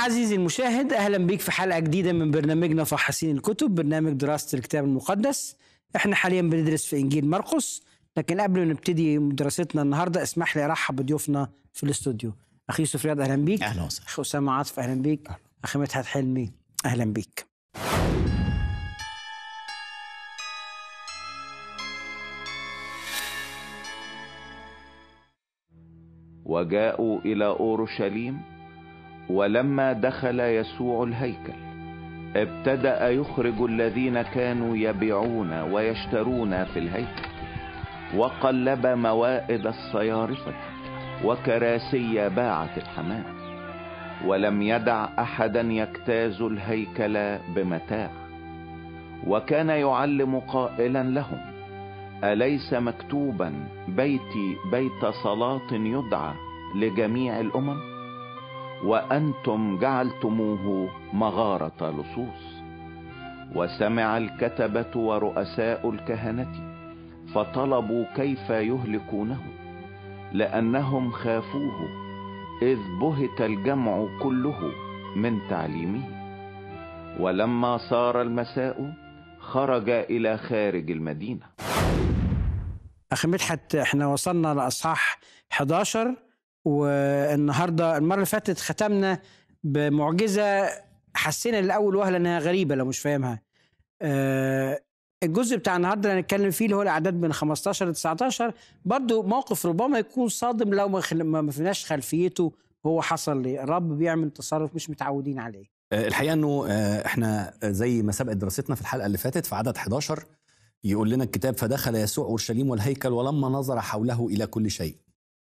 عزيزي المشاهد اهلا بيك في حلقه جديده من برنامجنا فحاسين الكتب برنامج دراسه الكتاب المقدس احنا حاليا بندرس في انجيل مرقس لكن قبل ما نبتدي دراستنا النهارده اسمح لي ارحب بضيوفنا في الاستوديو اخي يوسف رياض اهلا بيك اهلا وسهلا اخي اسامه عاطف اهلا بيك اخي مدحت حلمي اهلا بيك وجاءوا الى اورشليم ولما دخل يسوع الهيكل ابتدا يخرج الذين كانوا يبيعون ويشترون في الهيكل وقلب موائد الصيارفه وكراسي باعه الحمام ولم يدع احدا يجتاز الهيكل بمتاع وكان يعلم قائلا لهم اليس مكتوبا بيتي بيت صلاه يدعى لجميع الامم وانتم جعلتموه مغاره لصوص وسمع الكتبه ورؤساء الكهنه فطلبوا كيف يهلكونه لانهم خافوه اذ بهت الجمع كله من تعليمه ولما صار المساء خرج الى خارج المدينه اخي مدحت احنا وصلنا لاصحاح 11 والنهارده المره اللي فاتت ختمنا بمعجزه حسينا لاول وهله انها غريبه لو مش فاهمها آه، الجزء بتاع النهارده اللي هنتكلم فيه اللي هو الاعداد من 15 ل 19 برضه موقف ربما يكون صادم لو ما خل- ما فيناش خلفيته هو حصل ليه الرب بيعمل تصرف مش متعودين عليه آه، الحقيقه انه آه، احنا زي ما سبقت دراستنا في الحلقه اللي فاتت في عدد 11 يقول لنا الكتاب فدخل يسوع اورشليم والهيكل ولما نظر حوله الى كل شيء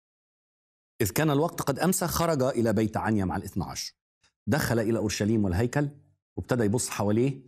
اذ كان الوقت قد امسى خرج الى بيت عنيا مع الاثنى عشر دخل الى اورشليم والهيكل وابتدى يبص حواليه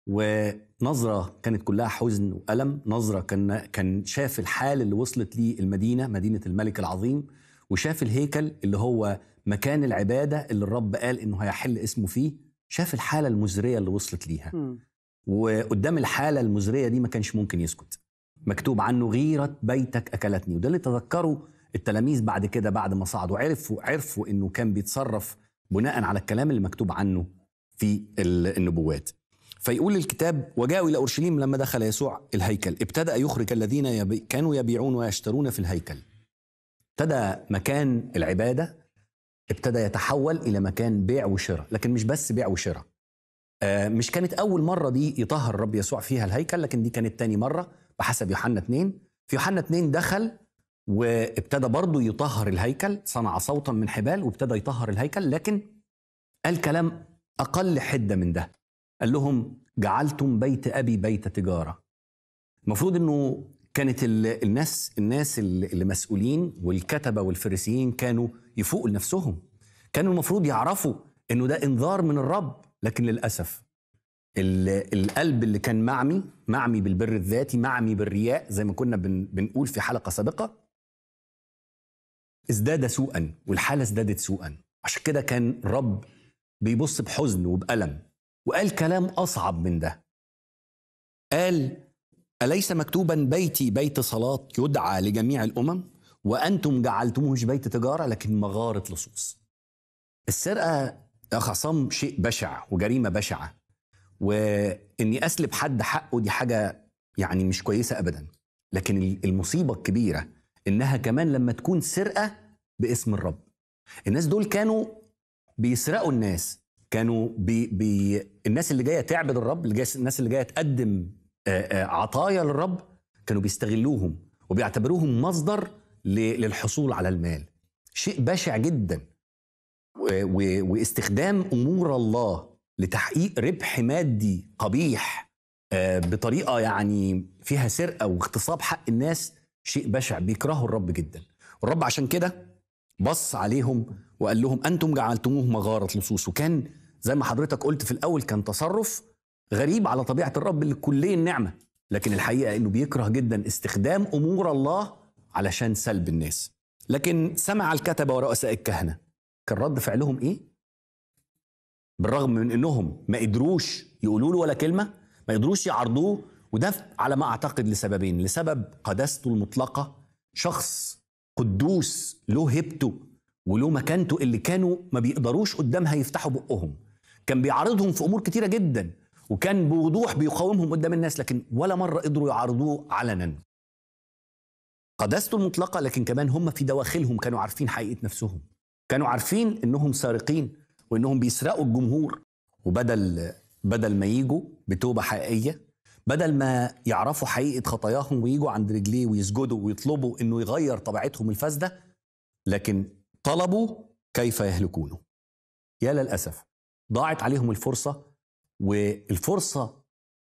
ونظره كانت كلها حزن والم نظره كان كان شاف الحال اللي وصلت ليه المدينه مدينه الملك العظيم وشاف الهيكل اللي هو مكان العباده اللي الرب قال انه هيحل اسمه فيه شاف الحاله المزريه اللي وصلت ليها وقدام الحاله المزريه دي ما كانش ممكن يسكت مكتوب عنه غيره بيتك اكلتني وده اللي تذكروا التلاميذ بعد كده بعد ما صعدوا عرفوا عرفوا انه كان بيتصرف بناء على الكلام اللي مكتوب عنه في ال- النبوات فيقول الكتاب وجاءوا الى اورشليم لما دخل يسوع الهيكل ابتدا يخرج الذين يبي كانوا يبيعون ويشترون في الهيكل ابتدى مكان العباده ابتدى يتحول الى مكان بيع وشراء لكن مش بس بيع وشراء آه، مش كانت اول مره دي يطهر الرب يسوع فيها الهيكل لكن دي كانت تاني مره بحسب يوحنا 2 في يوحنا 2 دخل وابتدى برضه يطهر الهيكل صنع صوتا من حبال وابتدى يطهر الهيكل لكن قال كلام اقل حده من ده قال لهم جعلتم بيت ابي بيت تجاره المفروض انه كانت ال- الناس الناس اللي اللي مسؤولين والكتبه والفريسيين كانوا يفوقوا لنفسهم كانوا المفروض يعرفوا انه ده انذار من الرب لكن للاسف ال- القلب اللي كان معمي معمي بالبر الذاتي معمي بالرياء زي ما كنا بن بنقول في حلقه سابقه ازداد سوءا والحاله ازدادت سوءا عشان كده كان الرب بيبص بحزن وبألم وقال كلام أصعب من ده قال أليس مكتوبا بيتي بيت صلاة يدعى لجميع الأمم وأنتم جعلتموه مش بيت تجارة لكن مغارة لصوص السرقة يا أخ عصام شيء بشع وجريمة بشعة وإني أسلب حد حقه دي حاجة يعني مش كويسة أبدا لكن المصيبة الكبيرة إنها كمان لما تكون سرقة باسم الرب الناس دول كانوا بيسرقوا الناس كانوا بي بي الناس اللي جايه تعبد الرب اللي جاية الناس اللي جايه تقدم آه، آه، عطايا للرب كانوا بيستغلوهم وبيعتبروهم مصدر ل- للحصول على المال شيء بشع جدا و- و- واستخدام امور الله لتحقيق ربح مادي قبيح آه، بطريقه يعني فيها سرقه واغتصاب حق الناس شيء بشع بيكرهه الرب جدا والرب عشان كده بص عليهم وقال لهم انتم جعلتموه مغاره لصوص وكان زي ما حضرتك قلت في الاول كان تصرف غريب على طبيعه الرب اللي كليه النعمه لكن الحقيقه انه بيكره جدا استخدام امور الله علشان سلب الناس لكن سمع الكتبه ورؤساء الكهنه كان رد فعلهم ايه بالرغم من انهم ما قدروش يقولوا له ولا كلمه ما قدروش يعرضوه وده على ما اعتقد لسببين لسبب قداسته المطلقه شخص قدوس له هيبته وله مكانته اللي كانوا ما بيقدروش قدامها يفتحوا بقهم كان بيعارضهم في امور كتيره جدا وكان بوضوح بيقاومهم قدام الناس لكن ولا مره قدروا يعارضوه علنا قداسته المطلقه لكن كمان هم في دواخلهم كانوا عارفين حقيقه نفسهم كانوا عارفين انهم سارقين وانهم بيسرقوا الجمهور وبدل بدل ما يجوا بتوبه حقيقيه بدل ما يعرفوا حقيقه خطاياهم ويجوا عند رجليه ويسجدوا ويطلبوا انه يغير طبيعتهم الفاسده لكن طلبوا كيف يهلكونه يا للاسف ضاعت عليهم الفرصه والفرصه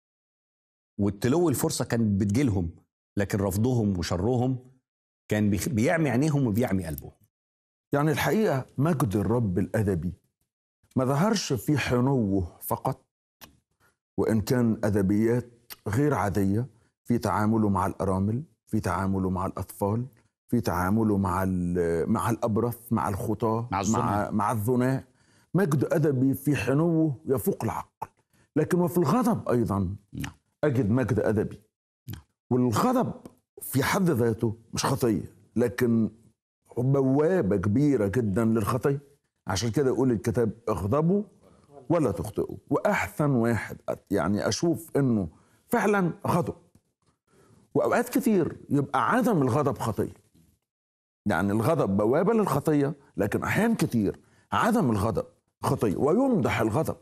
والتلو الفرصه كانت بتجيلهم لكن رفضهم وشرهم كان بيخ- بيعمي عينيهم وبيعمي قلبهم يعني الحقيقة مجد الرب الأدبي ما ظهرش في حنوه فقط وإن كان أدبيات غير عادية في تعامله مع الأرامل في تعامله مع الأطفال في تعامله مع ال- مع الأبرص مع الخطاة مع الزنا. مع, مع الزناء مجد أدبي في حنوه يفوق العقل لكن وفي الغضب أيضا نعم. أجد مجد أدبي نعم. والغضب في حد ذاته مش خطية لكن بوابة كبيرة جدا للخطية عشان كده يقول الكتاب اغضبوا ولا تخطئوا وأحسن واحد يعني أشوف إنه فعلا غضب وأوقات كتير يبقى عدم الغضب خطية يعني الغضب بوابة للخطية لكن أحيان كتير عدم الغضب خطية ويمدح الغضب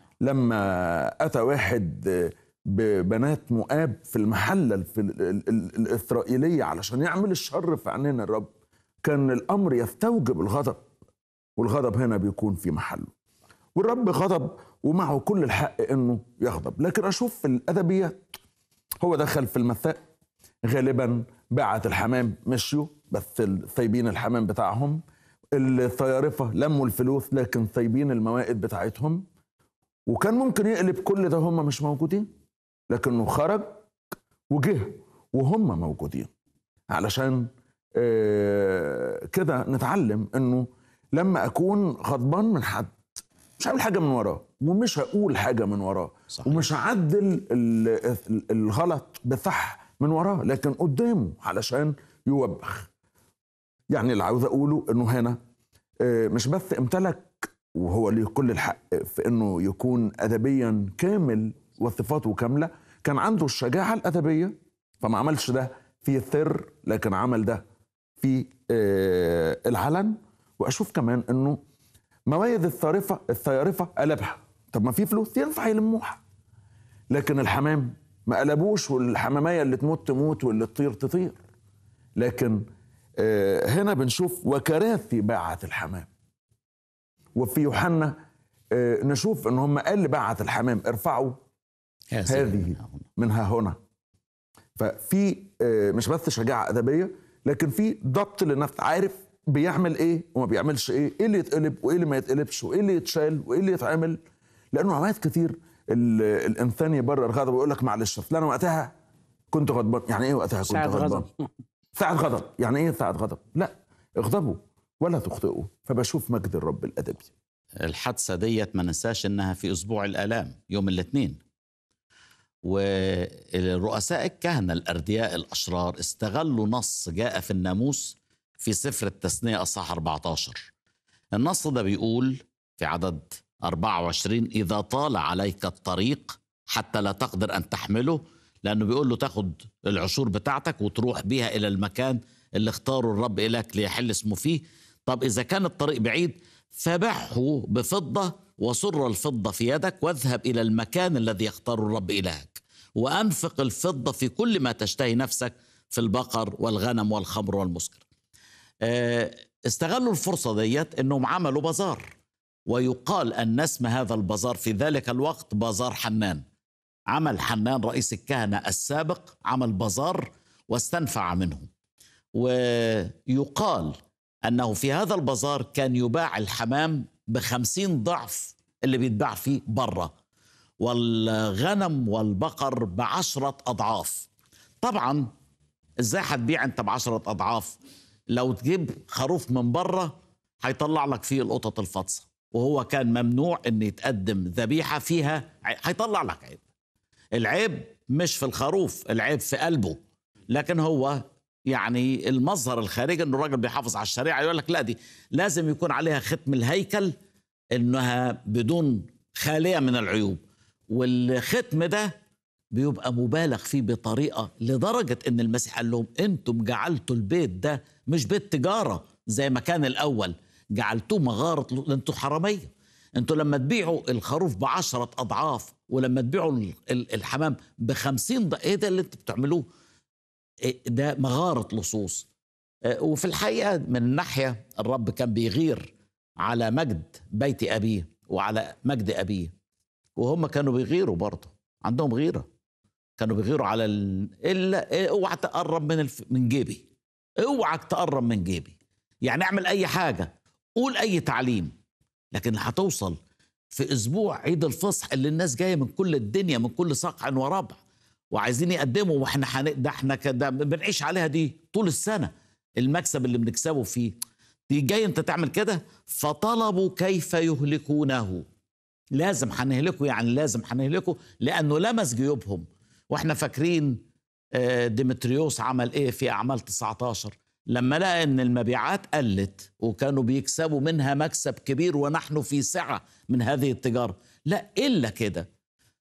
لما أتى واحد ببنات مؤاب في المحلة في ال- ال- ال- الإسرائيلية علشان يعمل الشر في عينين الرب كان الأمر يستوجب الغضب والغضب هنا بيكون في محله والرب غضب ومعه كل الحق انه يغضب لكن اشوف في الادبيات هو دخل في المساء غالبا بعت الحمام مشيوا بس ال- سايبين الحمام بتاعهم الطيارفه لموا الفلوس لكن سايبين الموائد بتاعتهم وكان ممكن يقلب كل ده هم مش موجودين لكنه خرج وجه وهم موجودين علشان آه، كده نتعلم انه لما اكون غضبان من حد مش هعمل حاجه من وراه ومش هقول حاجه من وراه صحيح. ومش هعدل ال- ال- الغلط بصح من وراه لكن قدامه علشان يوبخ يعني اللي عاوز اقوله انه هنا آه، مش بس امتلك وهو ليه كل الحق في انه يكون ادبيا كامل وصفاته كامله كان عنده الشجاعه الادبيه فما عملش ده في السر لكن عمل ده في آه، العلن واشوف كمان انه موايد الصارفه الصيارفه قلبها طب ما في فلوس ينفع يلموها لكن الحمام ما قلبوش والحماميه اللي تموت تموت واللي تطير تطير لكن آه، هنا بنشوف وكراثي باعت الحمام وفي يوحنا آه، نشوف ان هم قال بعت الحمام ارفعوا هذه منها هنا ففي آه، مش بس شجاعه ادبيه لكن في ضبط للنفس عارف بيعمل ايه وما بيعملش ايه ايه اللي يتقلب وايه اللي ما يتقلبش وايه اللي يتشال وايه اللي يتعمل لانه اوقات كتير ال- الانسان يبرر غضبه ويقول لك معلش اصل انا وقتها كنت غضبان يعني ايه وقتها كنت ساعة غضبان غضب ساعة غضب يعني ايه ساعة غضب لا اغضبوا ولا تخطئوا فبشوف مجد الرب الادبي الحادثة ديت ما ننساش انها في اسبوع الالام يوم الاثنين والرؤساء الكهنة الاردياء الاشرار استغلوا نص جاء في الناموس في سفر التثنية اصحاح 14 النص ده بيقول في عدد 24 اذا طال عليك الطريق حتى لا تقدر ان تحمله لانه بيقول له تاخد العشور بتاعتك وتروح بيها الى المكان اللي اختاره الرب اليك ليحل اسمه فيه طب اذا كان الطريق بعيد فبعه بفضه وسر الفضه في يدك واذهب الى المكان الذي يختاره الرب الهك وانفق الفضه في كل ما تشتهي نفسك في البقر والغنم والخمر والمسكر آه، استغلوا الفرصه ديت انهم عملوا بازار ويقال ان اسم هذا البازار في ذلك الوقت بازار حنان عمل حنان رئيس الكهنه السابق عمل بازار واستنفع منه ويقال أنه في هذا البازار كان يباع الحمام بخمسين ضعف اللي بيتباع فيه برة والغنم والبقر بعشرة أضعاف طبعا ازاي هتبيع انت بعشرة أضعاف لو تجيب خروف من بره هيطلع لك فيه القطط الفطسة وهو كان ممنوع ان يتقدم ذبيحة فيها عيب. هيطلع لك عيب العيب مش في الخروف العيب في قلبه لكن هو يعني المظهر الخارجي انه الراجل بيحافظ على الشريعه يقول لك لا دي لازم يكون عليها ختم الهيكل انها بدون خاليه من العيوب والختم ده بيبقى مبالغ فيه بطريقه لدرجه ان المسيح قال لهم انتم جعلتوا البيت ده مش بيت تجاره زي ما كان الاول جعلتوه مغاره انتوا حراميه انتوا لما تبيعوا الخروف بعشرة اضعاف ولما تبيعوا ال- ال- الحمام بخمسين ض- ايه ده اللي انتوا بتعملوه إيه ده مغاره لصوص آه، وفي الحقيقه من الناحيه الرب كان بيغير على مجد بيت ابيه وعلى مجد ابيه وهم كانوا بيغيروا برضه عندهم غيره كانوا بيغيروا على ال... الا إيه، اوعى تقرب من الف... من جيبي اوعى تقرب من جيبي يعني اعمل اي حاجه قول اي تعليم لكن هتوصل في اسبوع عيد الفصح اللي الناس جايه من كل الدنيا من كل صقع وربع وعايزين يقدموا واحنا حن... ده احنا كده بنعيش عليها دي طول السنه المكسب اللي بنكسبه فيه دي جاي انت تعمل كده فطلبوا كيف يهلكونه لازم هنهلكه يعني لازم هنهلكه لانه لمس جيوبهم واحنا فاكرين آه، ديمتريوس عمل ايه في اعمال 19 لما لقى ان المبيعات قلت وكانوا بيكسبوا منها مكسب كبير ونحن في سعه من هذه التجاره لا الا كده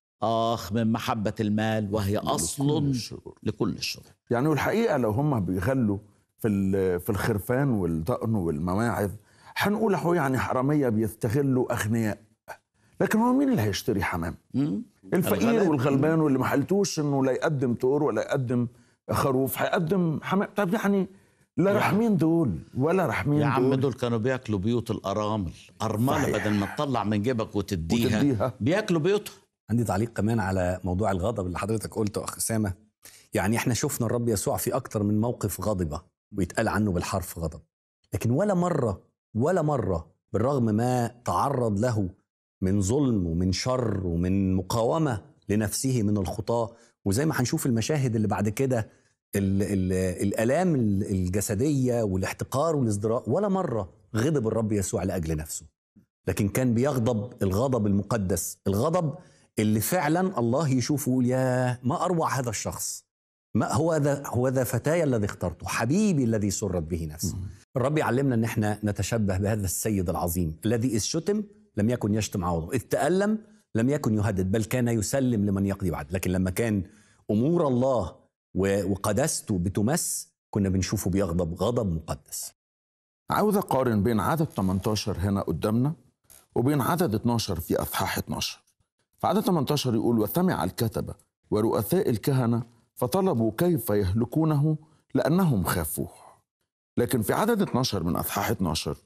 اخ من محبه المال وهي اصل الشرور. لكل الشرور يعني والحقيقه لو هم بيغلوا في ال- في الخرفان والطقن والمواعظ هنقول اهو يعني حراميه بيستغلوا اغنياء لكن هو مين اللي هيشتري حمام؟ مم؟ الفقير الغلابة. والغلبان واللي ما حلتوش انه لا يقدم طور ولا يقدم خروف هيقدم حمام طب يعني لا رحمين دول ولا رحمين يا عم دول دول كانوا بياكلوا بيوت الارامل ارمله صحيح. بدل ما تطلع من جيبك وتديها, وتديها. بياكلوا بيوتها عندي تعليق كمان على موضوع الغضب اللي حضرتك قلته اخ اسامه يعني احنا شفنا الرب يسوع في اكتر من موقف غضب ويتقال عنه بالحرف غضب لكن ولا مره ولا مره بالرغم ما تعرض له من ظلم ومن شر ومن مقاومه لنفسه من الخطاه وزي ما هنشوف المشاهد اللي بعد كده ال ال الالام الجسديه والاحتقار والازدراء ولا مره غضب الرب يسوع لاجل نفسه لكن كان بيغضب الغضب المقدس الغضب اللي فعلا الله يشوفه ويقول يا ما اروع هذا الشخص ما هو ذا هو ذا فتاي الذي اخترته حبيبي الذي سرت به نفسي الرب يعلمنا ان احنا نتشبه بهذا السيد العظيم الذي اذ شتم لم يكن يشتم عوضه اذ تألم لم يكن يهدد بل كان يسلم لمن يقضي بعد لكن لما كان امور الله و- وقدسته بتمس كنا بنشوفه بيغضب غضب مقدس عاوز اقارن بين عدد 18 هنا قدامنا وبين عدد 12 في اصحاح 12 في عدد 18 يقول وسمع الكتبه ورؤساء الكهنه فطلبوا كيف يهلكونه لانهم خافوه لكن في عدد 12 من اصحاح 12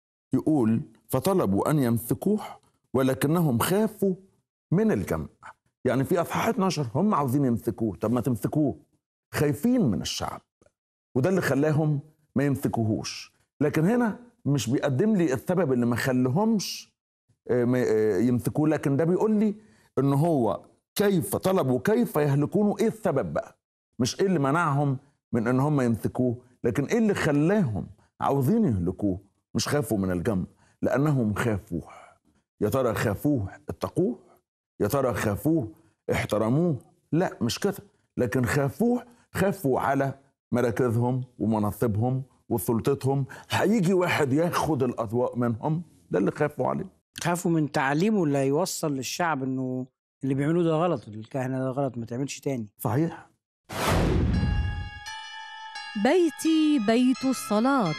يقول فطلبوا ان يمسكوه ولكنهم خافوا من الجمع يعني في اصحاح 12 هم عاوزين يمسكوه طب ما تمسكوه خايفين من الشعب وده اللي خلاهم ما يمسكوهوش لكن هنا مش بيقدم لي السبب اللي ما خليهمش آه، ما- آه، يمسكوه لكن ده بيقول لي ان هو كيف طلبوا كيف يهلكونه ايه السبب بقى مش ايه اللي منعهم من ان هم يمسكوه لكن ايه اللي خلاهم عاوزين يهلكوه مش خافوا من الجمع لانهم خافوه يا ترى خافوه اتقوه يا ترى خافوه احترموه لا مش كده لكن خافوه خافوا على مراكزهم ومناصبهم وسلطتهم هيجي واحد ياخد الاضواء منهم ده اللي خافوا عليه خافوا من تعليمه اللي هيوصل للشعب انه اللي بيعملوه ده غلط الكهنه ده غلط ما تعملش تاني صحيح بيتي بيت الصلاة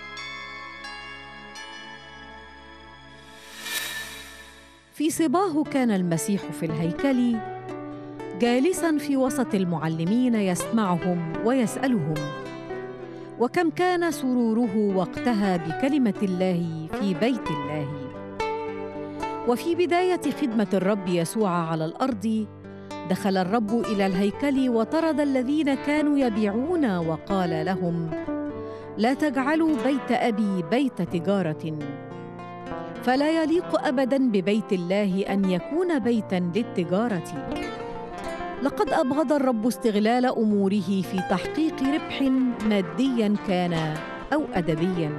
في صباه كان المسيح في الهيكل جالسا في وسط المعلمين يسمعهم ويسألهم وكم كان سروره وقتها بكلمة الله في بيت الله وفي بداية خدمة الرب يسوع على الأرض دخل الرب الى الهيكل وطرد الذين كانوا يبيعون وقال لهم لا تجعلوا بيت ابي بيت تجاره فلا يليق ابدا ببيت الله ان يكون بيتا للتجاره لقد ابغض الرب استغلال اموره في تحقيق ربح ماديا كان او ادبيا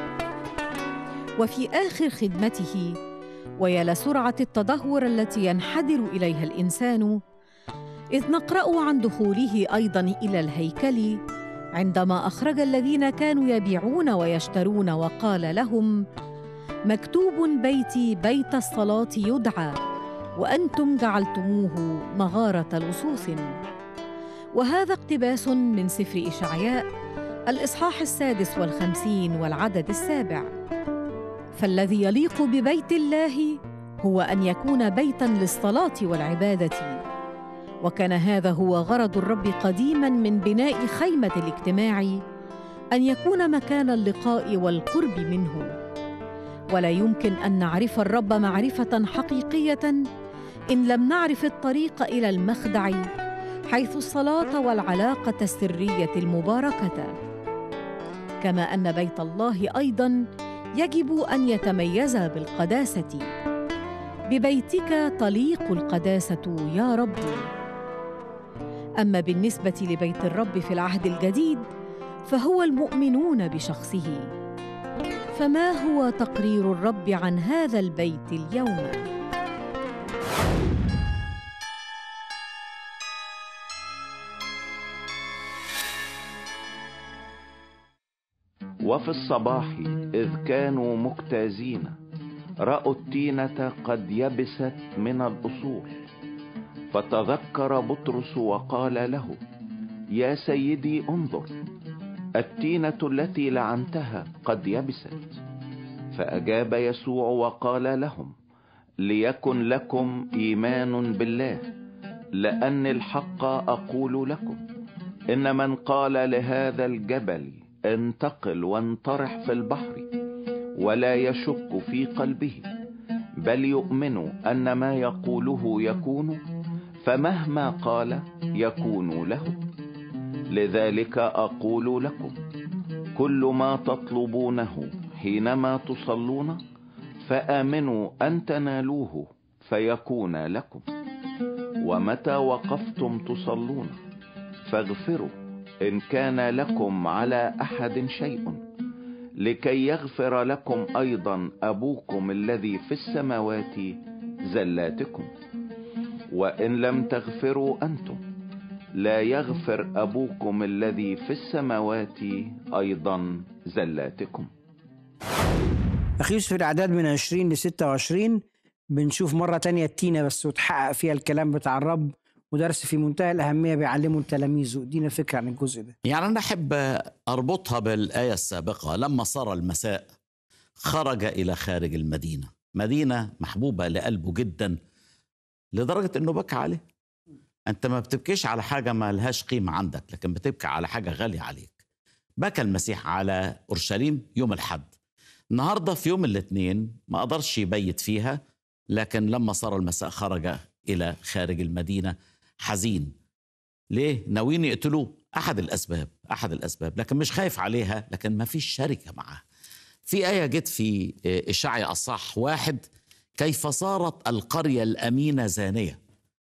وفي اخر خدمته ويا لسرعه التدهور التي ينحدر اليها الانسان اذ نقرا عن دخوله ايضا الى الهيكل عندما اخرج الذين كانوا يبيعون ويشترون وقال لهم مكتوب بيتي بيت الصلاه يدعى وانتم جعلتموه مغاره لصوص وهذا اقتباس من سفر اشعياء الاصحاح السادس والخمسين والعدد السابع فالذي يليق ببيت الله هو ان يكون بيتا للصلاه والعباده وكان هذا هو غرض الرب قديما من بناء خيمه الاجتماع ان يكون مكان اللقاء والقرب منه ولا يمكن ان نعرف الرب معرفه حقيقيه ان لم نعرف الطريق الى المخدع حيث الصلاه والعلاقه السريه المباركه كما ان بيت الله ايضا يجب ان يتميز بالقداسه ببيتك تليق القداسه يا رب اما بالنسبه لبيت الرب في العهد الجديد فهو المؤمنون بشخصه فما هو تقرير الرب عن هذا البيت اليوم وفي الصباح إذ كانوا مجتازين رأوا التينة قد يبست من الأصول فتذكر بطرس وقال له يا سيدي انظر التينة التي لعنتها قد يبست فأجاب يسوع وقال لهم ليكن لكم إيمان بالله لأن الحق أقول لكم إن من قال لهذا الجبل انتقل وانطرح في البحر ولا يشك في قلبه بل يؤمن أن ما يقوله يكون فمهما قال يكون له لذلك أقول لكم كل ما تطلبونه حينما تصلون فآمنوا أن تنالوه فيكون لكم ومتى وقفتم تصلون فاغفروا إن كان لكم على أحد شيء لكي يغفر لكم أيضا أبوكم الذي في السماوات زلاتكم وإن لم تغفروا أنتم لا يغفر أبوكم الذي في السماوات أيضا زلاتكم أخي يوسف الأعداد من 20 ل 26 بنشوف مرة تانية التينة بس وتحقق فيها الكلام بتاع الرب ودرس في منتهى الأهمية بيعلمه تلاميذه ادينا فكرة عن الجزء ده يعني أنا أحب أربطها بالآية السابقة لما صار المساء خرج إلى خارج المدينة مدينة محبوبة لقلبه جدا لدرجة أنه بكى عليه أنت ما بتبكيش على حاجة ما لهاش قيمة عندك لكن بتبكي على حاجة غالية عليك بكى المسيح على أورشليم يوم الحد النهاردة في يوم الاثنين ما قدرش يبيت فيها لكن لما صار المساء خرج إلى خارج المدينة حزين ليه؟ ناويين يقتلوه أحد الأسباب أحد الأسباب لكن مش خايف عليها لكن ما فيش شركة معاه في آية جت في إشعيا أصح واحد كيف صارت القرية الأمينة زانية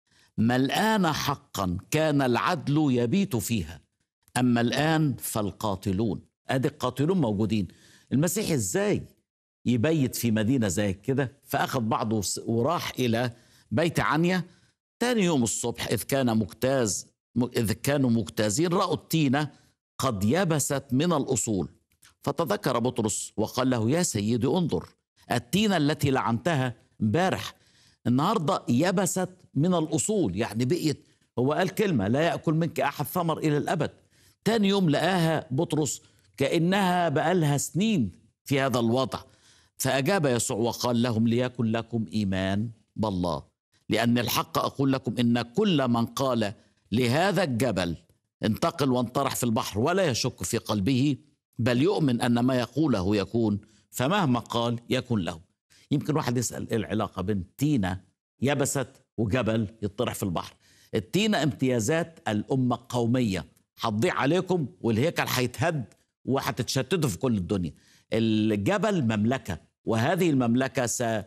ملآن حقا كان العدل يبيت فيها أما الآن فالقاتلون أدي القاتلون موجودين المسيح إزاي يبيت في مدينة زي كده فأخذ بعضه وراح إلى بيت عنيا تاني يوم الصبح إذ كان مجتاز إذ كانوا مجتازين رأوا التينة قد يبست من الأصول فتذكر بطرس وقال له يا سيدي انظر التينة التي لعنتها امبارح النهاردة يبست من الأصول يعني بقيت هو قال كلمة لا يأكل منك أحد ثمر إلى الأبد تاني يوم لقاها بطرس كأنها بقالها سنين في هذا الوضع فأجاب يسوع وقال لهم ليكن لكم إيمان بالله لأن الحق أقول لكم إن كل من قال لهذا الجبل انتقل وانطرح في البحر ولا يشك في قلبه بل يؤمن أن ما يقوله يكون فمهما قال يكن له يمكن واحد يسأل إيه العلاقة بين تينة يبست وجبل يطرح في البحر التينة امتيازات الأمة القومية هتضيع عليكم والهيكل هيتهد وهتتشتتوا في كل الدنيا الجبل مملكة وهذه المملكة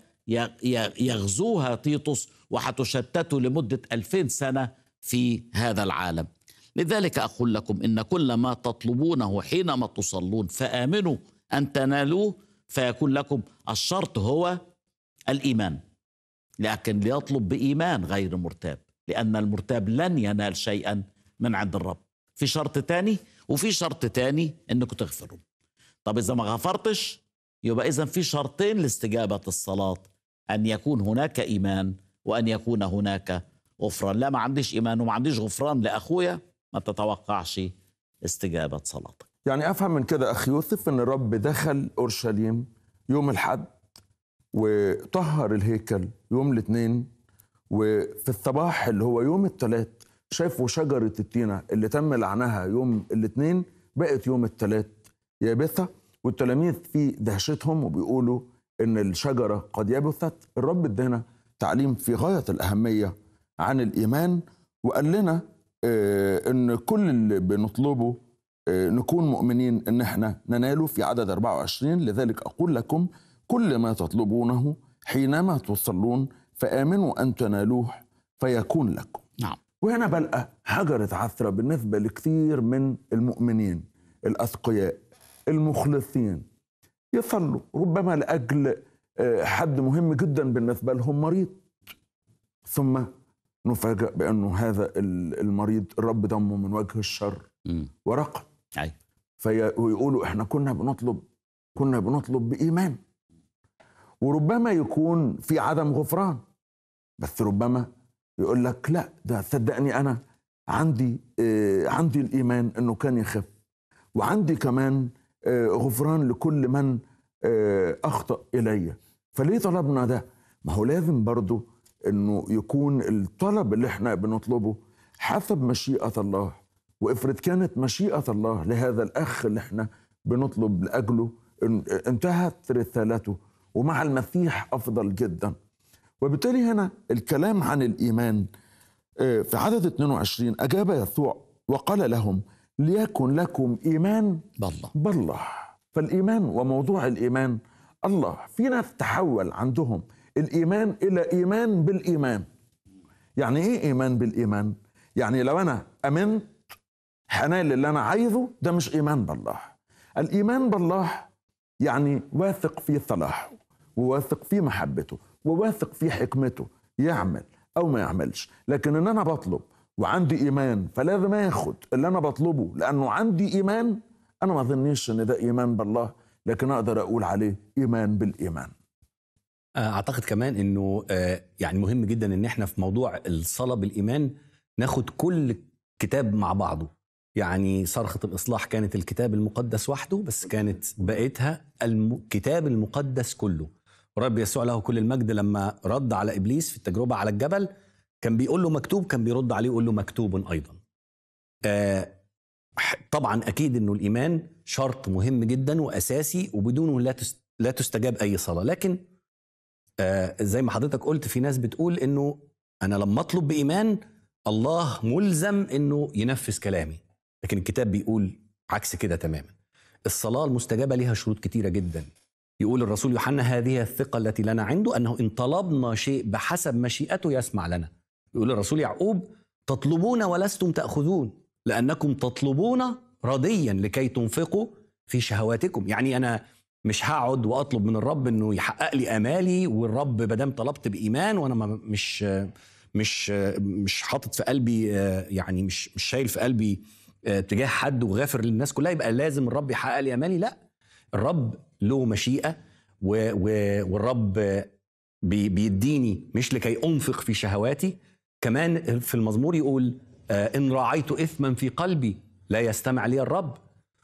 سيغزوها تيطس وهتشتتوا لمدة ألفين سنة في هذا العالم لذلك أقول لكم إن كل ما تطلبونه حينما تصلون فآمنوا أن تنالوه فيكون لكم الشرط هو الإيمان لكن ليطلب بإيمان غير مرتاب لأن المرتاب لن ينال شيئا من عند الرب في شرط تاني وفي شرط تاني انكم تغفروا طب اذا ما غفرتش يبقى اذا في شرطين لاستجابه الصلاه ان يكون هناك ايمان وان يكون هناك غفران لا ما عنديش ايمان وما عنديش غفران لاخويا ما تتوقعش استجابه صلاتك يعني افهم من كده اخي يوسف ان الرب دخل اورشليم يوم الحد وطهر الهيكل يوم الاثنين وفي الصباح اللي هو يوم الثلاث شافوا شجره التينه اللي تم لعنها يوم الاثنين بقت يوم الثلاث يابسه والتلاميذ في دهشتهم وبيقولوا ان الشجره قد يبست الرب ادانا تعليم في غايه الاهميه عن الايمان وقال لنا آه، ان كل اللي بنطلبه آه، نكون مؤمنين ان احنا نناله في عدد 24 لذلك اقول لكم كل ما تطلبونه حينما تصلون فامنوا ان تنالوه فيكون لكم نعم وهنا بلقى حجرة عثرة بالنسبة لكثير من المؤمنين الأتقياء المخلصين يصلوا ربما لأجل آه، حد مهم جدا بالنسبة لهم مريض ثم نفاجأ بأنه هذا ال- المريض الرب دمه من وجه الشر مم. ورقم أي. في ويقولوا احنا كنا بنطلب كنا بنطلب بإيمان وربما يكون في عدم غفران بس ربما يقول لك لا ده صدقني انا عندي آه عندي الايمان انه كان يخف وعندي كمان آه غفران لكل من آه اخطا الي فليه طلبنا ده ما هو لازم برضو انه يكون الطلب اللي احنا بنطلبه حسب مشيئه الله وافرض كانت مشيئه الله لهذا الاخ اللي احنا بنطلب لاجله ان- انتهت رسالته ومع المسيح افضل جدا وبالتالي هنا الكلام عن الايمان آه، في عدد 22 اجاب يسوع وقال لهم ليكن لكم ايمان بالله بالله فالايمان وموضوع الايمان الله في ناس تحول عندهم الايمان الى ايمان بالايمان يعني ايه ايمان بالايمان يعني لو انا امنت هنال اللي انا عايزه ده مش ايمان بالله الايمان بالله يعني واثق في صلاحه وواثق في محبته وواثق في حكمته يعمل او ما يعملش لكن ان انا بطلب وعندي ايمان فلازم اخد اللي انا بطلبه لانه عندي ايمان انا ما اظنيش ان ده ايمان بالله لكن اقدر اقول عليه ايمان بالايمان آه، اعتقد كمان انه آه، يعني مهم جدا ان احنا في موضوع الصلاه بالايمان ناخد كل كتاب مع بعضه يعني صرخه الاصلاح كانت الكتاب المقدس وحده بس كانت بقيتها الكتاب المقدس كله ورب يسوع له كل المجد لما رد على ابليس في التجربه على الجبل كان بيقول له مكتوب كان بيرد عليه يقول له مكتوب ايضا آه، طبعا اكيد انه الايمان شرط مهم جدا واساسي وبدونه لا تست- لا تستجاب اي صلاه لكن آه، زي ما حضرتك قلت في ناس بتقول انه انا لما اطلب بايمان الله ملزم انه ينفذ كلامي لكن الكتاب بيقول عكس كده تماما الصلاه المستجابه لها شروط كتيره جدا يقول الرسول يوحنا هذه الثقه التي لنا عنده انه ان طلبنا شيء بحسب مشيئته يسمع لنا يقول الرسول يعقوب تطلبون ولستم تاخذون لانكم تطلبون رضيا لكي تنفقوا في شهواتكم يعني انا مش هقعد واطلب من الرب انه يحقق لي امالي والرب ما دام طلبت بايمان وانا ما- مش مش مش حاطط في قلبي آه، يعني مش مش شايل في قلبي آه، تجاه حد وغافر للناس كلها يبقى لازم الرب يحقق لي امالي لا الرب له مشيئه و و والرب آه، بي بيديني مش لكي انفق في شهواتي كمان في المزمور يقول آه، ان راعيت اثما في قلبي لا يستمع لي الرب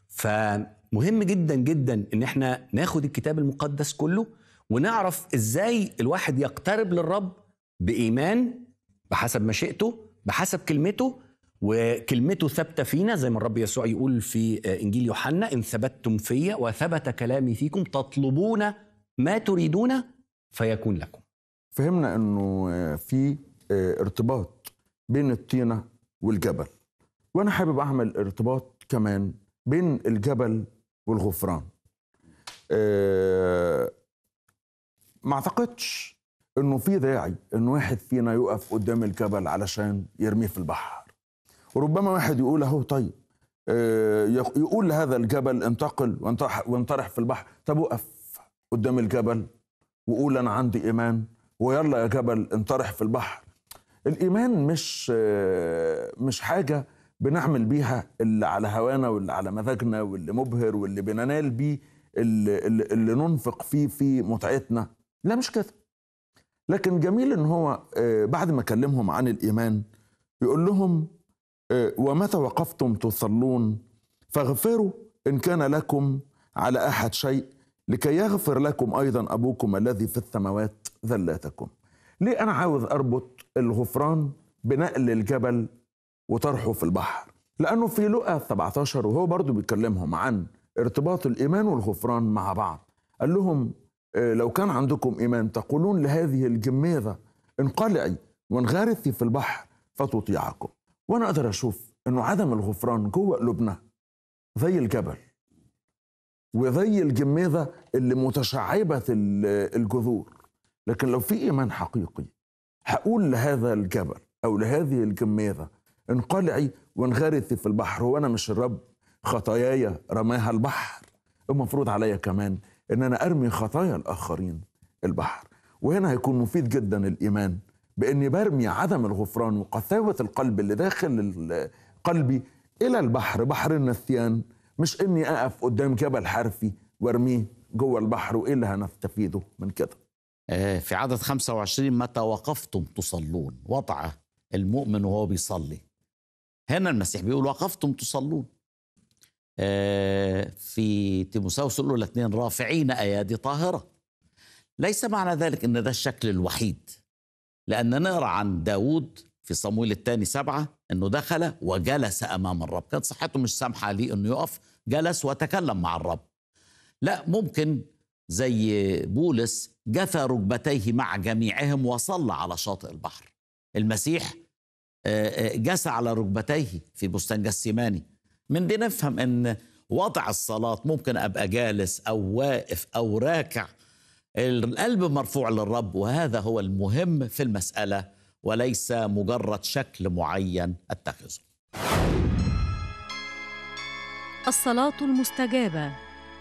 فمهم جدا جدا ان احنا ناخد الكتاب المقدس كله ونعرف ازاي الواحد يقترب للرب بايمان بحسب مشيئته بحسب كلمته وكلمته ثابته فينا زي ما الرب يسوع يقول في آه، انجيل يوحنا ان ثبتتم فيا وثبت كلامي فيكم تطلبون ما تريدون فيكون لكم فهمنا انه آه، في آه، ارتباط بين الطينه والجبل وانا حابب اعمل ارتباط كمان بين الجبل والغفران آه، ما اعتقدش انه في داعي ان واحد فينا يقف قدام الجبل علشان يرميه في البحر وربما واحد يقول اهو طيب آه، يق- يقول لهذا الجبل انتقل وانطرح وانطرح في البحر طب وقف قدام الجبل وقول انا عندي ايمان ويلا يا جبل انطرح في البحر الايمان مش آه، مش حاجه بنعمل بيها اللي على هوانا واللي على مزاجنا واللي مبهر واللي بننال بيه اللي, اللي, اللي ننفق فيه في متعتنا لا مش كده لكن جميل ان هو آه، بعد ما كلمهم عن الايمان يقول لهم آه، ومتى وقفتم تصلون فاغفروا ان كان لكم على احد شيء لكي يغفر لكم ايضا ابوكم الذي في السماوات ذلاتكم ليه انا عاوز اربط الغفران بنقل الجبل وطرحه في البحر لانه في لقا 17 وهو برضو بيكلمهم عن ارتباط الايمان والغفران مع بعض قال لهم آه، لو كان عندكم ايمان تقولون لهذه الجميزه انقلعي وانغرسي في البحر فتطيعكم وانا اقدر اشوف انه عدم الغفران جوه قلوبنا زي الجبل وزي الجميزه اللي متشعبه ال- الجذور لكن لو في ايمان حقيقي هقول لهذا الجبل او لهذه الجميزه انقلعي وانغرسي في البحر وانا مش الرب خطاياي رماها البحر المفروض عليا كمان ان انا ارمي خطايا الاخرين البحر وهنا هيكون مفيد جدا الايمان باني برمي عدم الغفران وقساوه القلب اللي داخل ال- قلبي الى البحر بحر النسيان مش اني اقف قدام جبل حرفي وارميه جوه البحر وايه اللي هنستفيده من كده آه، في عدد 25 متى وقفتم تصلون وضع المؤمن وهو بيصلي هنا المسيح بيقول وقفتم تصلون آه، في تيموساوس الأولى اثنين رافعين أيادي طاهرة ليس معنى ذلك أن ده الشكل الوحيد لأن نقرأ عن داود في صمويل الثاني سبعة أنه دخل وجلس أمام الرب كانت صحته مش سامحة ليه أنه يقف جلس وتكلم مع الرب لا ممكن زي بولس جثى ركبتيه مع جميعهم وصلى على شاطئ البحر المسيح آه، آه، جثى على ركبتيه في بستان جسيماني من دي نفهم ان وضع الصلاة ممكن ابقى جالس او واقف او راكع القلب مرفوع للرب وهذا هو المهم في المسألة وليس مجرد شكل معين اتخذه الصلاة المستجابة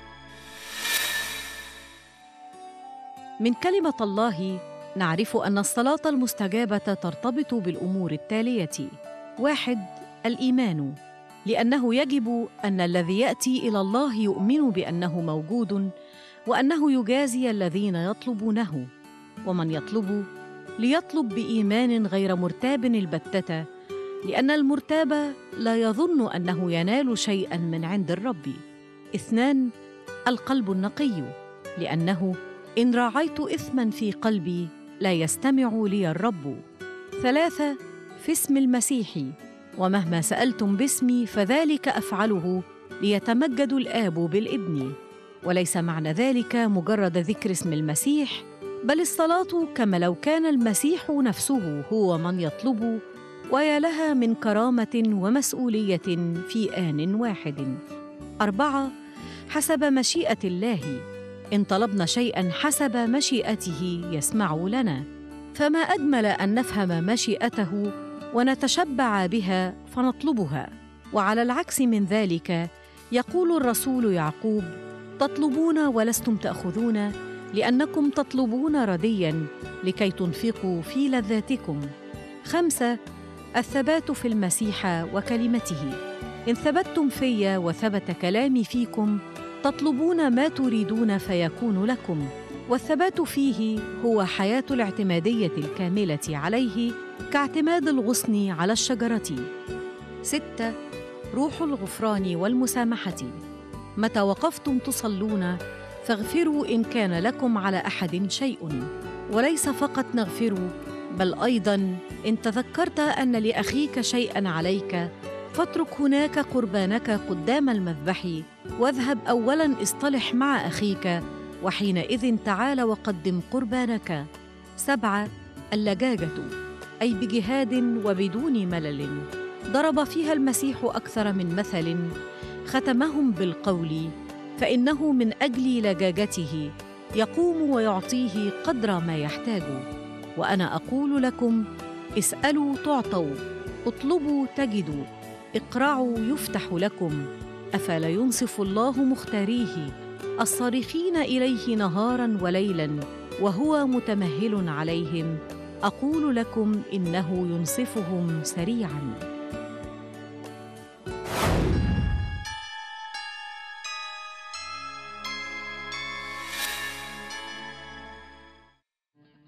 من كلمة الله نعرف أن الصلاة المستجابة ترتبط بالأمور التالية: واحد الإيمان، لأنه يجب أن الذي يأتي إلى الله يؤمن بأنه موجود وأنه يجازي الذين يطلبونه، ومن يطلب ليطلب بإيمان غير مرتاب البتة، لأن المرتاب لا يظن أنه ينال شيئا من عند الرب. اثنان القلب النقي، لأنه إن راعيت إثما في قلبي لا يستمع لي الرب. ثلاثة في اسم المسيح، ومهما سألتم باسمي فذلك أفعله ليتمجد الآب بالابن. وليس معنى ذلك مجرد ذكر اسم المسيح، بل الصلاة كما لو كان المسيح نفسه هو من يطلب، ويا لها من كرامة ومسؤولية في آن واحد. أربعة حسب مشيئة الله ان طلبنا شيئا حسب مشيئته يسمع لنا فما اجمل ان نفهم مشيئته ونتشبع بها فنطلبها وعلى العكس من ذلك يقول الرسول يعقوب تطلبون ولستم تاخذون لانكم تطلبون رديا لكي تنفقوا في لذاتكم خمسه الثبات في المسيح وكلمته ان ثبتتم في وثبت كلامي فيكم تطلبون ما تريدون فيكون لكم والثبات فيه هو حياه الاعتماديه الكامله عليه كاعتماد الغصن على الشجره سته روح الغفران والمسامحه متى وقفتم تصلون فاغفروا ان كان لكم على احد شيء وليس فقط نغفر بل ايضا ان تذكرت ان لاخيك شيئا عليك فاترك هناك قربانك قدام المذبح واذهب اولا اصطلح مع اخيك وحينئذ تعال وقدم قربانك سبعه اللجاجه اي بجهاد وبدون ملل ضرب فيها المسيح اكثر من مثل ختمهم بالقول فانه من اجل لجاجته يقوم ويعطيه قدر ما يحتاج وانا اقول لكم اسالوا تعطوا اطلبوا تجدوا اقرعوا يفتح لكم افلا ينصف الله مختاريه الصارخين اليه نهارا وليلا وهو متمهل عليهم اقول لكم انه ينصفهم سريعا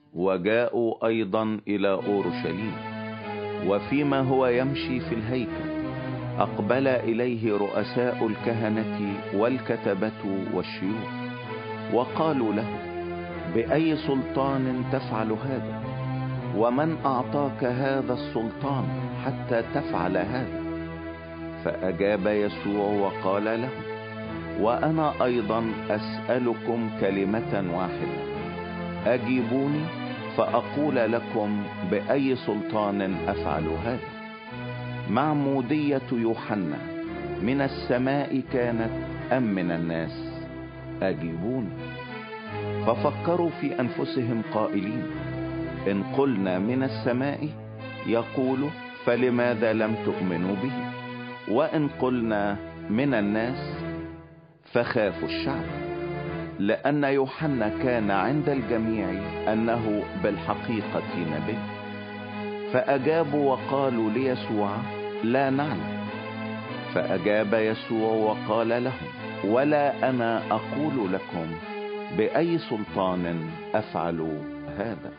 وجاءوا ايضا الى اورشليم وفيما هو يمشي في الهيكل اقبل اليه رؤساء الكهنه والكتبه والشيوخ وقالوا له باي سلطان تفعل هذا ومن اعطاك هذا السلطان حتى تفعل هذا فاجاب يسوع وقال لهم وانا ايضا اسالكم كلمه واحده اجيبوني فاقول لكم باي سلطان افعل هذا معموديه يوحنا من السماء كانت ام من الناس اجيبوني ففكروا في انفسهم قائلين ان قلنا من السماء يقول فلماذا لم تؤمنوا به وان قلنا من الناس فخافوا الشعب لان يوحنا كان عند الجميع انه بالحقيقه نبي فاجابوا وقالوا ليسوع لا نعلم فاجاب يسوع وقال لهم ولا انا اقول لكم باي سلطان افعل هذا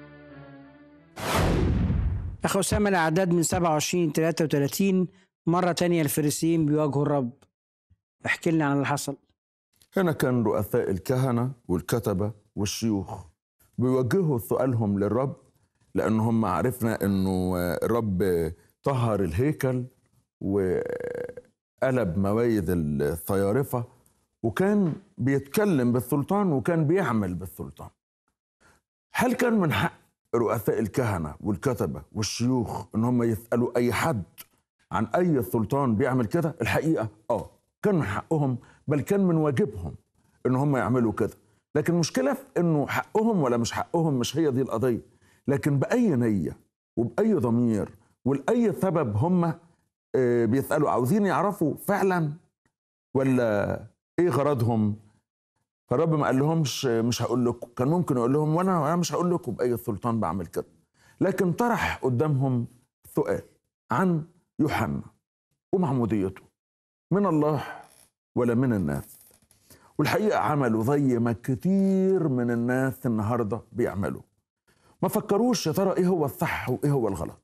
أخ أسامة الأعداد من 27 33 مرة تانية الفريسيين بيواجهوا الرب احكي لنا عن اللي حصل هنا كان رؤساء الكهنة والكتبة والشيوخ بيوجهوا سؤالهم للرب لأن هم عرفنا أنه الرب طهر الهيكل وقلب موايد الصيارفة وكان بيتكلم بالسلطان وكان بيعمل بالسلطان هل كان من حق رؤساء الكهنة والكتبة والشيوخ ان هم يسألوا اي حد عن اي سلطان بيعمل كده الحقيقة اه كان من حقهم بل كان من واجبهم ان هم يعملوا كده لكن المشكلة في انه حقهم ولا مش حقهم مش هي دي القضية لكن بأي نية وبأي ضمير ولأي سبب هم آه، بيسألوا عاوزين يعرفوا فعلا ولا ايه غرضهم فالرب ما قال لهمش مش هقول لكم كان ممكن يقول لهم وانا انا مش هقول لكم باي سلطان بعمل كده لكن طرح قدامهم سؤال عن يوحنا ومعموديته من الله ولا من الناس والحقيقه عملوا زي ما كتير من الناس النهارده بيعملوا ما فكروش يا ترى ايه هو الصح وايه هو الغلط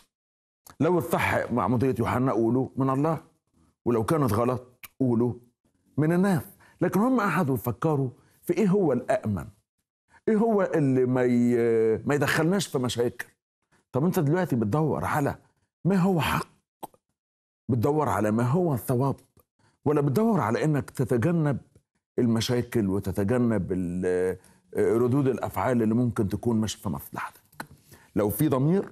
لو الصح معموديه يوحنا قولوا من الله ولو كانت غلط قولوا من الناس لكن هم قعدوا يفكروا في ايه هو الامن ايه هو اللي ما ي... ما يدخلناش في مشاكل طب انت دلوقتي بتدور على ما هو حق بتدور على ما هو الثواب ولا بتدور على انك تتجنب المشاكل وتتجنب ال- ردود الافعال اللي ممكن تكون مش في مصلحتك لو في ضمير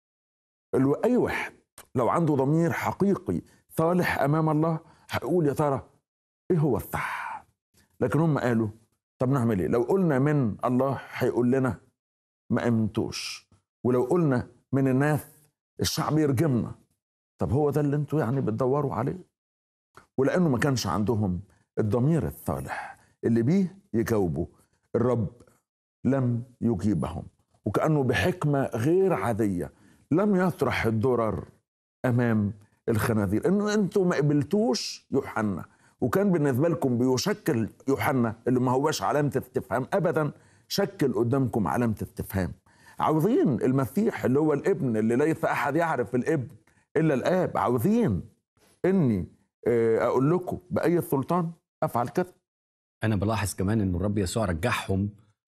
الو- اي واحد لو عنده ضمير حقيقي صالح امام الله هيقول يا ترى ايه هو الصح لكن هم قالوا طب نعمل ايه لو قلنا من الله هيقول لنا ما امنتوش ولو قلنا من الناس الشعب يرجمنا طب هو ده اللي انتوا يعني بتدوروا عليه ولانه ما كانش عندهم الضمير الصالح اللي بيه يجاوبوا الرب لم يجيبهم وكانه بحكمه غير عاديه لم يطرح الضرر امام الخنازير انه انتوا ما قبلتوش يوحنا وكان بالنسبه لكم بيشكل يوحنا اللي ما هوش علامه استفهام ابدا شكل قدامكم علامه استفهام عاوزين المسيح اللي هو الابن اللي ليس احد يعرف الابن الا الاب عاوزين اني آه، اقول لكم باي سلطان افعل كده انا بلاحظ كمان ان الرب يسوع رجعهم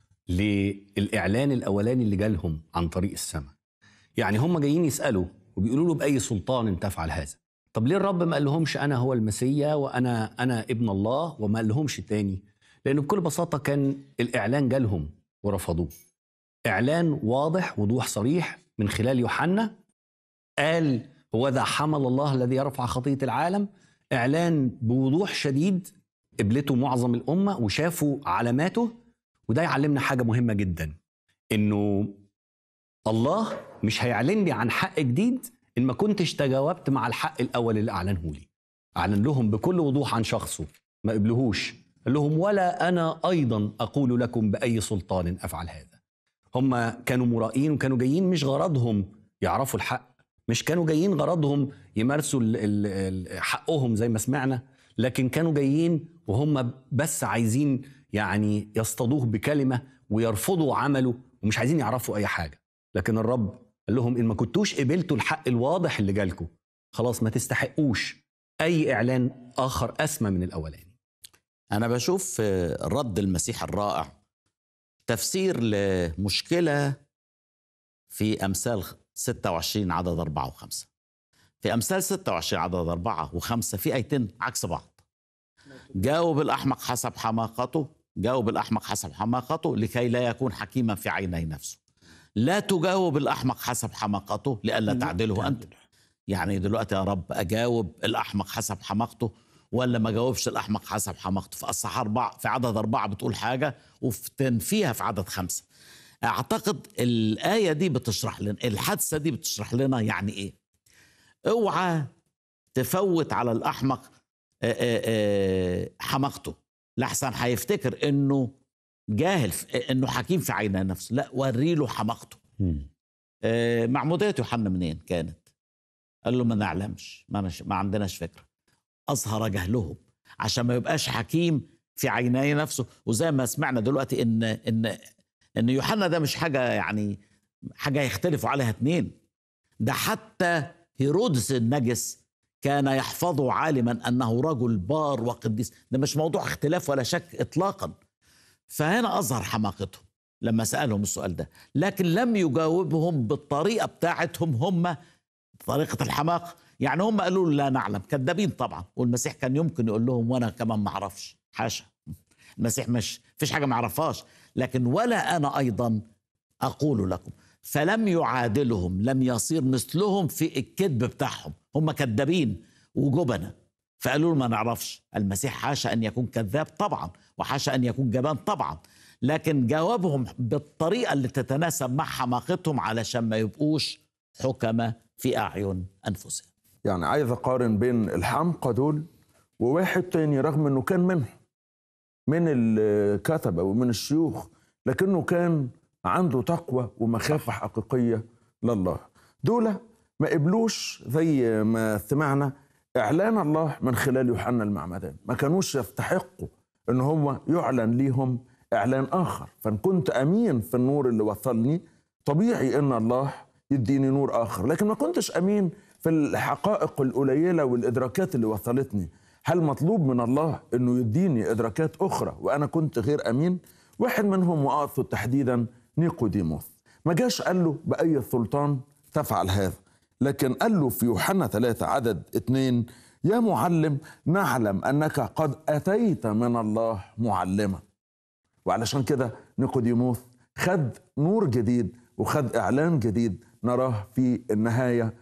للاعلان الاولاني اللي جالهم عن طريق السماء يعني هم جايين يسالوا وبيقولوا له باي سلطان تفعل هذا طب ليه الرب ما قال لهمش انا هو المسيا وانا انا ابن الله وما قال لهمش تاني لانه بكل بساطه كان الاعلان جالهم ورفضوه اعلان واضح وضوح صريح من خلال يوحنا قال هو ذا حمل الله الذي يرفع خطيه العالم اعلان بوضوح شديد قبلته معظم الامه وشافوا علاماته وده يعلمنا حاجه مهمه جدا انه الله مش هيعلن لي عن حق جديد ان ما كنتش تجاوبت مع الحق الاول اللي اعلنه لي اعلن لهم بكل وضوح عن شخصه ما قبلوهوش قال لهم ولا انا ايضا اقول لكم باي سلطان افعل هذا هم كانوا مرائين وكانوا جايين مش غرضهم يعرفوا الحق مش كانوا جايين غرضهم يمارسوا ال- ال- ال- حقهم زي ما سمعنا لكن كانوا جايين وهم بس عايزين يعني يصطادوه بكلمة ويرفضوا عمله ومش عايزين يعرفوا اي حاجه لكن الرب قال لهم ان ما كنتوش قبلتوا الحق الواضح اللي جالكم خلاص ما تستحقوش اي اعلان اخر اسمى من الاولاني أنا بشوف في رد المسيح الرائع تفسير لمشكلة في أمثال 26 عدد أربعة وخمسة في أمثال 26 عدد أربعة وخمسة في آيتين عكس بعض جاوب الأحمق حسب حماقته جاوب الأحمق حسب حماقته لكي لا يكون حكيما في عيني نفسه لا تجاوب الأحمق حسب حماقته لئلا تعدله أنت يعني دلوقتي يا رب اجاوب الاحمق حسب حماقته ولا ما جاوبش الاحمق حسب حماقته في اصح اربعه في عدد اربعه بتقول حاجه وفي تنفيها في عدد خمسه اعتقد الايه دي بتشرح لنا الحادثه دي بتشرح لنا يعني ايه اوعى تفوت على الاحمق آه، آه، آه، حماقته لحسن هيفتكر انه جاهل في- انه حكيم في عين نفسه لا وري له حماقته آه، معمودية يوحنا منين كانت؟ قال له ما نعلمش ما, نش... ما عندناش فكرة أظهر جهلهم عشان ما يبقاش حكيم في عيني نفسه وزي ما سمعنا دلوقتي إن إن إن يوحنا ده مش حاجة يعني حاجة يختلفوا عليها اتنين ده حتى هيرودس النجس كان يحفظه عالما أنه رجل بار وقديس ده مش موضوع اختلاف ولا شك إطلاقا فهنا أظهر حماقتهم لما سألهم السؤال ده لكن لم يجاوبهم بالطريقة بتاعتهم هم طريقة الحماقة يعني هم قالوا له لا نعلم كذابين طبعا والمسيح كان يمكن يقول لهم وانا كمان ما اعرفش حاشا المسيح مش فيش حاجة ما اعرفهاش لكن ولا انا ايضا اقول لكم فلم يعادلهم لم يصير مثلهم في الكذب بتاعهم هم كذابين وجبنة فقالوا له ما نعرفش المسيح حاشا ان يكون كذاب طبعا وحاشا ان يكون جبان طبعا لكن جاوبهم بالطريقة اللي تتناسب مع حماقتهم علشان ما يبقوش حكمة في أعين أنفسهم يعني عايز اقارن بين الحمقى دول وواحد تاني رغم انه كان منهم من الكتبه ومن الشيوخ لكنه كان عنده تقوى ومخافه حقيقيه لله دول ما قبلوش زي ما سمعنا اعلان الله من خلال يوحنا المعمدان ما كانوش يستحقوا ان هو يعلن ليهم اعلان اخر فان كنت امين في النور اللي وصلني طبيعي ان الله يديني نور اخر لكن ما كنتش امين في الحقائق القليله والادراكات اللي وصلتني هل مطلوب من الله انه يديني ادراكات اخرى وانا كنت غير امين واحد منهم واقصد تحديدا نيقوديموس ما جاش قال له باي سلطان تفعل هذا لكن قال له في يوحنا ثلاثة عدد اثنين يا معلم نعلم انك قد اتيت من الله معلما وعلشان كده نيقوديموس خد نور جديد وخد اعلان جديد نراه في النهايه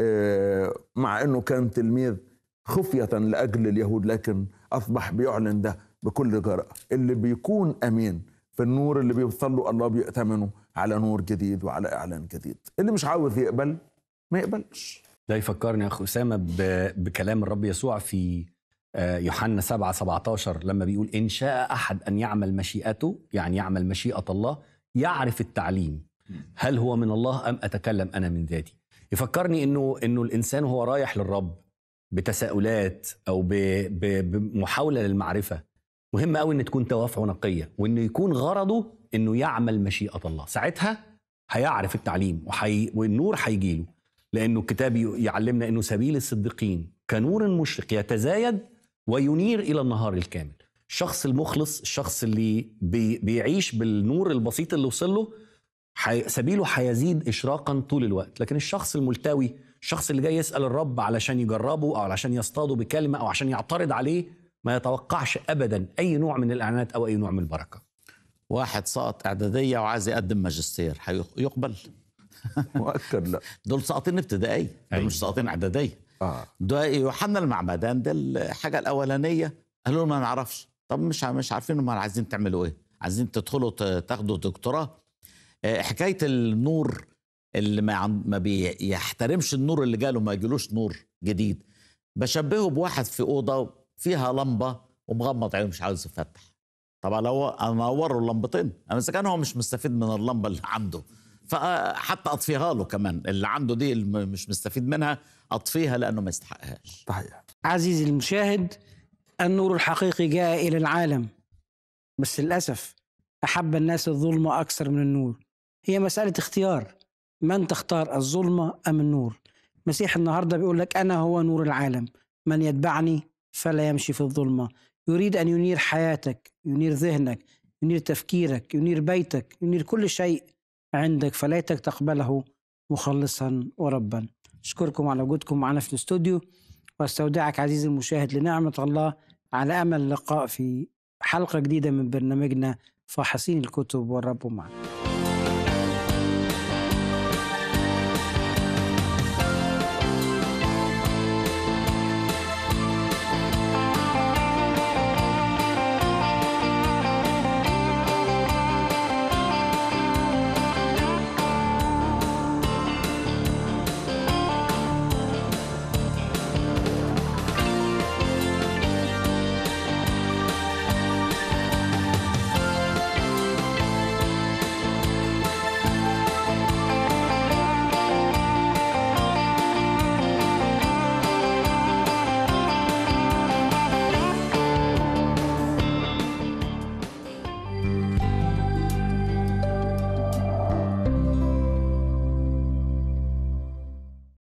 آه، مع انه كان تلميذ خفيه لاجل اليهود لكن اصبح بيعلن ده بكل جرأه اللي بيكون امين في النور اللي بيوصل له الله بيأتمنه على نور جديد وعلى اعلان جديد اللي مش عاوز يقبل ما يقبلش ده يفكرني يا اخ اسامه ب- بكلام الرب يسوع في آه، يوحنا 7 17 لما بيقول ان شاء احد ان يعمل مشيئته يعني يعمل مشيئه الله يعرف التعليم هل هو من الله ام اتكلم انا من ذاتي يفكرني انه انه الانسان وهو رايح للرب بتساؤلات او ب- ب- بمحاوله للمعرفه مهم قوي ان تكون دوافعه نقيه وانه يكون غرضه انه يعمل مشيئه الله ساعتها هيعرف التعليم وحي... والنور هيجيله لانه الكتاب ي- يعلمنا انه سبيل الصديقين كنور مشرق يتزايد وينير الى النهار الكامل الشخص المخلص الشخص اللي بي... بيعيش بالنور البسيط اللي وصل له حي... سبيله هيزيد اشراقا طول الوقت لكن الشخص الملتوي الشخص اللي جاي يسال الرب علشان يجربه او علشان يصطاده بكلمه او عشان يعترض عليه ما يتوقعش ابدا اي نوع من الاعلانات او اي نوع من البركه واحد سقط إعدادية وعايز يقدم ماجستير هيق- يقبل مؤكد لا دول ساقطين ابتدائية دول أيوة. مش ساقطين إعدادية اه ده يوحنا المعمدان ده الحاجة الأولانية قالوا له ما نعرفش طب مش ع- مش عارفين هم عايزين تعملوا إيه عايزين تدخلوا ت- تاخدوا دكتوراه آه، حكاية النور اللي ما عن- ما بيحترمش النور اللي جاله ما يجيلوش نور جديد بشبهه بواحد في أوضة فيها لمبة ومغمض عينه مش عاوز يفتح طبعا لو انوره اللمبتين اما اذا كان هو مش مستفيد من اللمبه اللي عنده فحتى اطفيها له كمان اللي عنده دي اللي مش مستفيد منها اطفيها لانه ما يستحقهاش صحيح عزيزي المشاهد النور الحقيقي جاء إلى العالم بس للأسف أحب الناس الظلم أكثر من النور هي مسألة اختيار من تختار الظلمة أم النور مسيح النهاردة بيقول لك أنا هو نور العالم من يتبعني فلا يمشي في الظلمة يريد أن ينير حياتك ينير ذهنك ينير تفكيرك ينير بيتك ينير كل شيء عندك فليتك تقبله مخلصا وربا أشكركم على وجودكم معنا في الاستوديو واستودعك عزيزي المشاهد لنعمة الله على أمل اللقاء في حلقة جديدة من برنامجنا فاحصين الكتب والرب معنا